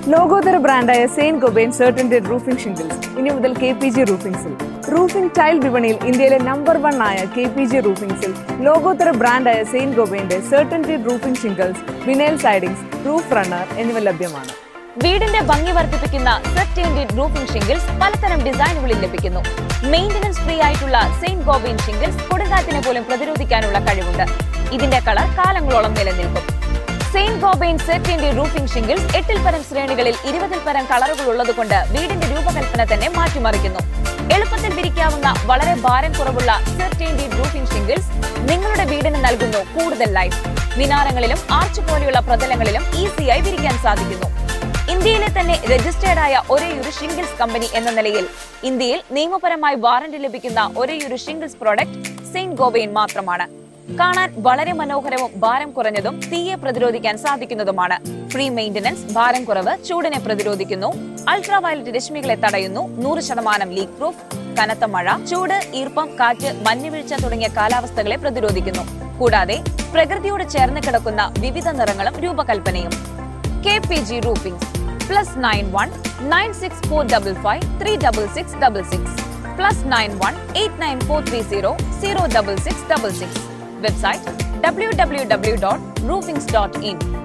ലോകോത്തര ബ്രാൻഡായ സെയിൻ ഗൊബൈൻ സർട്ടൻഡ് roofing shingles ഇനി മുതൽ കെ പി ജി റൂഫിംഗ്സിൽ റൂഫിംഗ് ടൈൽ വിപണിയിൽ ഇന്ത്യയിലെ നമ്പർ വൺ ആയ കെ പി ജി റൂഫിംഗ്സിൽ ലോകോത്തര ബ്രാൻഡായ സെയിൻ ഗൊബൈന്റെ CertainTeed roofing shingles vinyl sidings roof runner എന്നിവ ലഭ്യമാണ് വീടിന്റെ ഭംഗി വർദ്ധിപ്പിക്കുന്ന സെറ്റ് റൂഫിംഗ് ഷിംഗിൾസ് പലതരം ഡിസൈനുകളിൽ ലഭിക്കുന്നു മെയിന്റനൻസ് ഫ്രീ ആയിട്ടുള്ള സെയിന്റ് ഗോബിൻ ഷിംഗിൾസ് കൊടുങ്കാറ്റിനെ പോലും പ്രതിരോധിക്കാനുള്ള കഴിവുണ്ട് ഇതിന്റെ കളർ കാലങ്ങളോളം നിലനിൽക്കും Saint Gobain set roofing shingles എട്ടിൽ പരം ശ്രേണികളിൽ ഇരുപതിൽ പരം കളറുകൾ ഉള്ളതുകൊണ്ട് വീടിന്റെ രൂപകൽപ്പന തന്നെ മാറ്റിമറിക്കുന്നു എളുപ്പത്തിൽ വിരിക്കാവുന്ന വളരെ ഭാരം കുറവുള്ള സെറ്റ് റൂഫിംഗ് ഷിംഗിൾസ് നിങ്ങളുടെ വീടിന് നൽകുന്നു കൂടുതൽ ലൈഫ് മിനാരങ്ങളിലും ആർച്ച് പോലെയുള്ള പ്രതലങ്ങളിലും ഈസിയായി വിരിക്കാൻ സാധിക്കുന്നു ഇന്ത്യയിലെ തന്നെ രജിസ്റ്റേർഡ് ആയ ഒരേയൊരു ഷിംഗിൾസ് കമ്പനി എന്ന നിലയിൽ ഇന്ത്യയിൽ നിയമപരമായി വാറന്റി ലഭിക്കുന്ന ഒരേയൊരു ഷിംഗിൾസ് പ്രോഡക്റ്റ് സെയിന്റ് ഗോബൈൻ മാത്രമാണ് കാണാൻ വളരെ മനോഹരവും ഭാരം കുറഞ്ഞതും തീയെ പ്രതിരോധിക്കാൻ സാധിക്കുന്നതുമാണ് ഫ്രീ മെയിന്റനൻസ് ഭാരം കുറവ് ചൂടിനെ പ്രതിരോധിക്കുന്നു അൾട്രാ വയലറ്റ് രശ്മികളെ തടയുന്നു നൂറ് ശതമാനം ലീക്ക് പ്രൂഫ് കനത്ത മഴ ചൂട് ഈർപ്പം കാറ്റ് മഞ്ഞുവീഴ്ച തുടങ്ങിയ കാലാവസ്ഥകളെ പ്രതിരോധിക്കുന്നു കൂടാതെ പ്രകൃതിയോട് ചേർന്ന് കിടക്കുന്ന വിവിധ നിറങ്ങളും രൂപകൽപ്പനയും K P G roofing plus nine one nine six four double five three double six double six plus nine one eight nine four three zero zero double six double six website W W W dot roofings dot in